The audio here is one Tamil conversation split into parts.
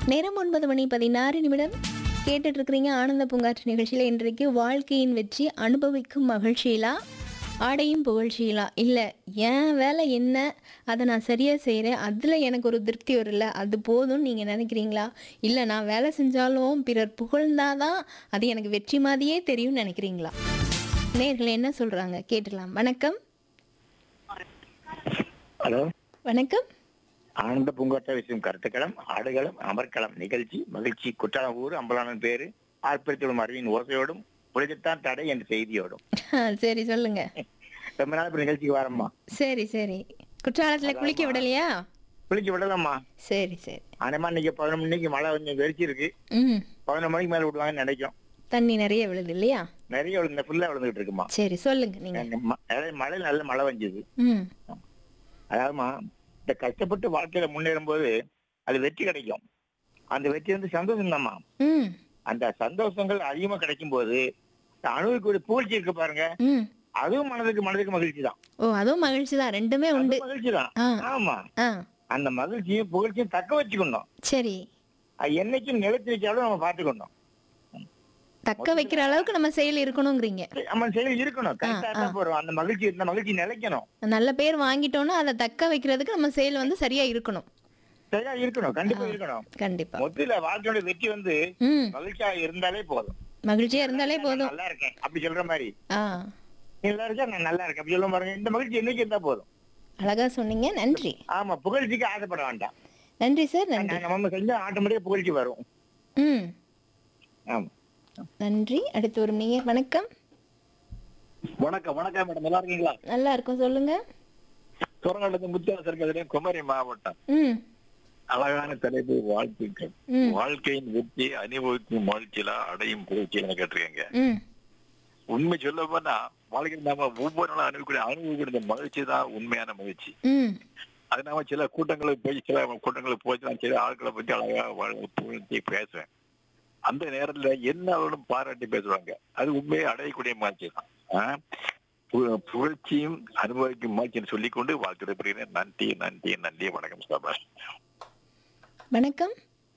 நேரம் ஒன்பது மணி பதினாறு நிமிடம் கேட்டுட்டு இருக்கிறீங்க ஆனந்த பூங்காற்று நிகழ்ச்சியில் இன்றைக்கு வாழ்க்கையின் வெற்றி அனுபவிக்கும் மகிழ்ச்சியிலா ஆடையும் புகழ்ச்சியிலா இல்லை என் வேலை என்ன அதை நான் சரியாக செய்கிறேன் அதில் எனக்கு ஒரு திருப்தி வரல அது போதும்னு நீங்கள் நினைக்கிறீங்களா இல்லை நான் வேலை செஞ்சாலும் பிறர் புகழ்ந்தாதான் அது எனக்கு வெற்றி மாதிரியே தெரியும்னு நினைக்கிறீங்களா நேர்கள் என்ன சொல்கிறாங்க கேட்டுடலாம் வணக்கம் ஹலோ வணக்கம் ஆனந்த பூங்காற்ற விஷயம் கருத்துக்களம் ஆடுகளம் அமர்க்களம் நிகழ்ச்சி மகிழ்ச்சி குற்றாலம் ஊர் அம்பலானன் பேரு ஆர்ப்பரித்தோடும் அறிவின் ஓசையோடும் உலகத்தான் தடை என்ற செய்தியோடும் சரி சொல்லுங்க ரொம்ப நாள் இப்ப நிகழ்ச்சிக்கு வரம்மா சரி சரி குற்றாலத்தில் குளிக்க விடலையா குளிச்சு விடலாமா சரி சரி ஆனமா இன்னைக்கு பதினொரு மணிக்கு மழை கொஞ்சம் வெறிச்சு இருக்கு ம் பதினொரு மணிக்கு மேல விடுவாங்கன்னு நினைக்கும் தண்ணி நிறைய விழுது இல்லையா நிறைய விழுந்த ஃபுல்லா விழுந்துட்டு இருக்குமா சரி சொல்லுங்க நீங்க ம- அதாவது மழை நல்ல மழை வந்தது ம் அதாவதுமா இந்த கஷ்டப்பட்டு வாழ்க்கையில முன்னேறும் போது அது வெற்றி கிடைக்கும் அந்த வெற்றி வந்து சந்தோஷம் தான்மா ம் அந்த சந்தோஷங்கள் அதிகமா கிடைக்கும் போது இந்த அணுவுக்கு புகழ்ச்சி இருக்கு பாருங்க ம் அதுவும் மனதுக்கு மனதுக்கு மகிழ்ச்சி தான் ஓ அதுவும் மகிழ்ச்சி தான் ரெண்டுமே உண்டு மகிழ்ச்சி தான் ஆ ஆமா ஆ அந்த மகிழ்ச்சியும் புகழ்ச்சியும் தக்க வச்சுக்கணும் சரி அது என்னைக்கும் நிலைத்து வச்சாலும் நம்ம பாத்துக்கணும் தக்க வைக்கிற அளவுக்கு நம்ம செயல் இருக்கணுங்கிறீங்க நம்ம செயல் இருக்கணும் கரெக்டா ஆ. தான் போறோம் அந்த மகிழ்ச்சி இந்த மகிழ்ச்சி நிலைக்கணும் நல்ல பேர் வாங்கிட்டோம்னா அதை தக்க வைக்கிறதுக்கு நம்ம செயல் வந்து சரியா இருக்கணும் சரியா இருக்கணும் கண்டிப்பா இருக்கணும் கண்டிப்பா மொத்தத்துல வாழ்க்கையோட வெற்றி வந்து ம் மகிழ்ச்சியா இருந்தாலே போதும் மகிழ்ச்சியா இருந்தாலே நான் போதும் நல்லா இருக்கேன் அப்படி சொல்ற மாதிரி ஆ நீ நல்லா இருக்கா நான் நல்லா இருக்கேன் அப்படி சொல்ல பாருங்க இந்த மகிழ்ச்சி என்னைக்கு இருந்தா போதும் அழகா சொன்னீங்க நன்றி ஆமா புகழ்ச்சிக்கு ஆசைப்பட வேண்டாம் நன்றி சார் நன்றி நான் நம்ம செஞ்சா ஆட்டோமேட்டிக்கா புகழ்ச்சி வரும் ம் ஆமா நன்றி அடுத்து ஒரு நீர் வணக்கம் வணக்கம் வணக்கம் மேடம் நல்லா இருக்கீங்களா நல்லா இருக்கும் சொல்லுங்க சோரங்காலத்து முத்தியாசர் கதிரையும் குமரி மாவட்டம் ம் அழகான தலைப்பு வாழ்த்துக்கள் ம் வாழ்க்கையின் வெற்றி அனுபவிக்கும் வாழ்க்கையில அடையும் புகழ்ச்சியில கேட்டிருக்கீங்க ம் உண்மை சொல்ல போனா வாழ்க்கையில் நாம ஒவ்வொரு நாளும் அனுபவிக்கூடிய அனுபவிக்கிற மகிழ்ச்சி தான் உண்மையான மகிழ்ச்சி ம் அது நாம சில கூட்டங்களுக்கு போய் சில கூட்டங்களுக்கு போய் நான் சில ஆட்களை பத்தி அழகா வாழ்- புகழ்ச்சி பேசுவேன் அந்த நேரத்துல என்ன அவர்களும் பாராட்டி பேசுவாங்க அது உண்மையை அடையக்கூடிய மகிழ்ச்சி தான் ஆ? பு- புகழ்ச்சியும் அனுபவிக்கும் மகிழ்ச்சின்னு சொல்லிக்கொண்டு வாழ்க்கை பெறுகிறேன் நன்றி நன்றி நன்றி வணக்கம் சபாஷ் வணக்கம்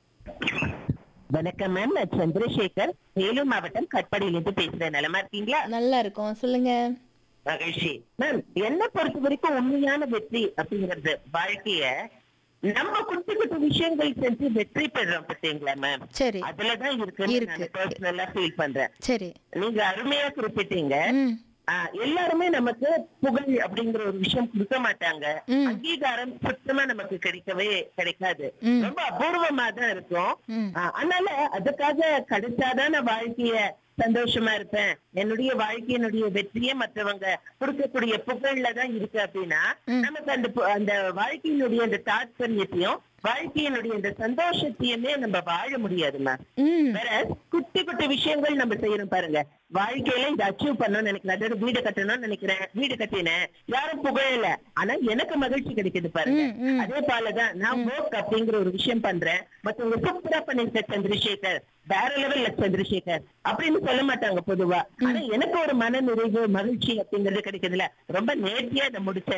வணக்கம் மேம் நான் சந்திரசேகர் வேலூர் மாவட்டம் கட்பாடியிலிருந்து பேசுறேன் நலமா இருக்கீங்களா நல்லா இருக்கும் சொல்லுங்க மகிழ்ச்சி மேம் என்ன பொறுத்த வரைக்கும் உண்மையான வெற்றி அப்படிங்கறது வாழ்க்கைய நம்ம குட்டி குட்டி விஷயங்கள் செஞ்சு வெற்றி பெறோம் பார்த்தீங்களா மேம் சரி அதுலதான் இருக்கு இருக்கு. நான் பர்சனலா ஃபீல் பண்றேன் சரி நீங்க அருமையா குறிப்பிட்டீங்க ம் ஆஹ் எல்லாருமே நமக்கு புகழ் அப்படிங்கிற ஒரு விஷயம் கொடுக்க மாட்டாங்க ம். அங்கீகாரம் சுத்தமா நமக்கு கிடைக்கவே கிடைக்காது ம். ரொம்ப அபூர்வமா தான் இருக்கும் ம் ஆஹ் அதனால அதுக்காக கிடைச்சாதான் நான் வாழ்க்கைய சந்தோஷமா இருப்பேன் என்னுடைய வாழ்க்கையினுடைய வெற்றியே மற்றவங்க கொடுக்கக்கூடிய புகழ்ல தான் இருக்கு அப்படின்னா ம். நமக்கு அந்த பு- அந்த வாழ்க்கையினுடைய அந்த தாத்பரியத்தையும் வாழ்க்கையினுடைய அந்த சந்தோஷத்தையுமே நம்ம வாழ முடியாது மேம் ம் வேற குட்டி குட்டி விஷயங்கள் நம்ம செய்யறோம் பாருங்க வாழ்க்கையில இதை அச்சீவ் பண்ணணும்னு நினைக்கிறேன் அதாவது வீடு கட்டணும்னு நினைக்கிறேன் வீடு கட்டினேன் யாரும் புகழல ஆனா எனக்கு மகிழ்ச்சி கிடைக்குது பாருங்க ம், ம். அதே போலதான் நான் ஒர்க் அப்படிங்கிற ஒரு விஷயம் பண்றேன் மத்தவங்க சூப்பரா பண்ணிருக்க சந்திரசேகர் வேற லெவல்ல சந்திரசேகர் அப்படின்னு சொல்ல மாட்டாங்க பொதுவா ஆனா எனக்கு ஒரு மன நிறைவு மகிழ்ச்சி அப்படிங்கிறது கிடைக்குதுல ரொம்ப நேர்த்தியா அதை முடிச்சேன்